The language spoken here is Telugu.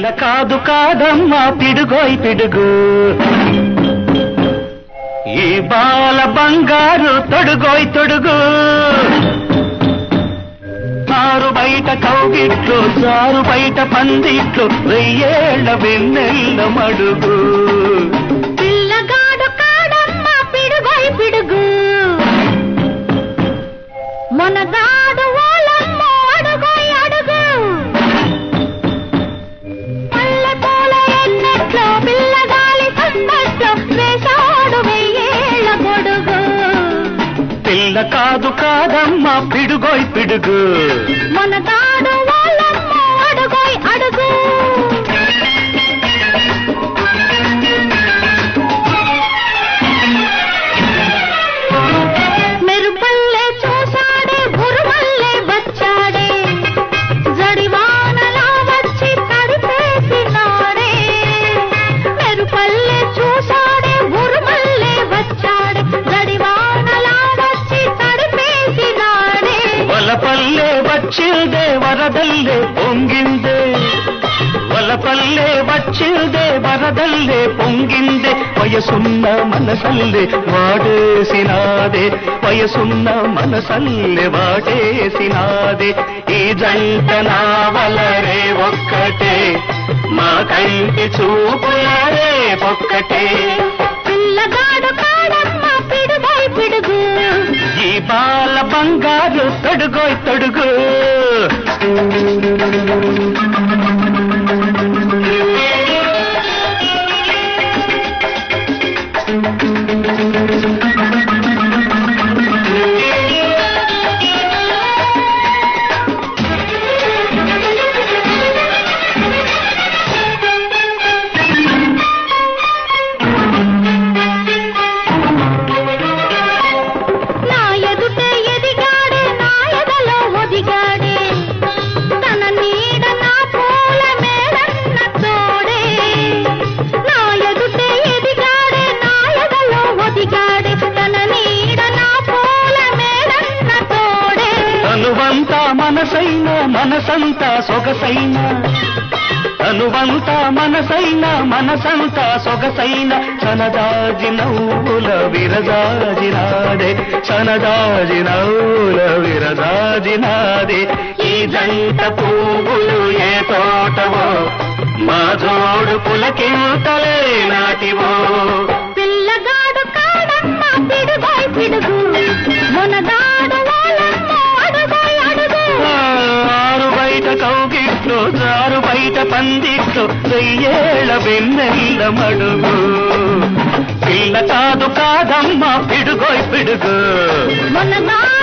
పిల్ల కాదు కాదమ్మా పిడుగోయ్ పిడుగు ఈ బాల బంగారు తొడుగోయ్ తొడుగు ఆరు బయట కౌగిట్లు సారు బయట పందిట్లు వెయ్యేళ్ల వెన్నెల్ల మడుగు పిల్లగాడు కాడమ్మ పిడుగై పిడుగు మొనగాడు ఓలమ్మ అడుగై అడుగు పల్లె పూల ఎన్నెట్లో పిల్లగాలి సందట్లో వేశాడు వెయ్యేళ్ళ గొడుగు పిల్ల కాదు కాదమ్మా పిడుగోయ్ పిడుగు మొనగాడు ఓలమ్మ అడుగై అడుగు మెరుపల్లే చూశాడే బురుమల్లే వచ్చాడే జడివానలా వచ్చి తడిపేసినాడే మెరుపల్లే చూశాడే బురుమల్లే వచ్చాడే జడివానలా వచ్చి తడిపేసినాడే వలపల్లే వచ్చిందే వరదల్లే పొంగిందే వలపల్లే వచ్చిందే వరదల్లే పొంగిందే వయసున్న మనసల్లే వాడేసినాదే వయసున్న మనసల్లే వాడేసినాదే ఈ జంట నావలరే ఒక్కటే మా కంటి చూపులరే ఒక్కటే పిల్లగాడు కాడమ్మ పిడుగై పిడుగు ఈ బాల బంగారు తొడుగోయ్ తొడుగు నా ఎదుటే ఎదిగాడే నా ఎదలో ఒదిగాడే తన నీడ నా పూల మేడన్న తోడే నా ఎదుటే ఎదిగాడే నా ఎదలో ఒదిగాడే తన నీడ నా పూల మేడన్న తోడే తనువంతా మనసైన మనసంతా సొగసైన తనువంతా మనసైన మనసంతా సొగసైన సనదాజి నవ్వుల విరజాజినాదే సనదాజి నవ్వుల విరజాజినాదే ఈ జంట పువ్వులు ఏ తోటవో మా జోడు పులకింతలే నాటివో పిల్లగాడు కాడమ్మ పిడుగై పిడుగు మొనగాడు వాళ్ళమ్మ అడుగై అడుగు ఆరు బయట కౌగిట్లు జారు బయట పందిట్లు వెయ్యేళ్ళ వెన్నెల్ల మడుగు పిల్ల కాదు కాదమ్మా పిడుగోయ్ పిడుగు మొనగాడు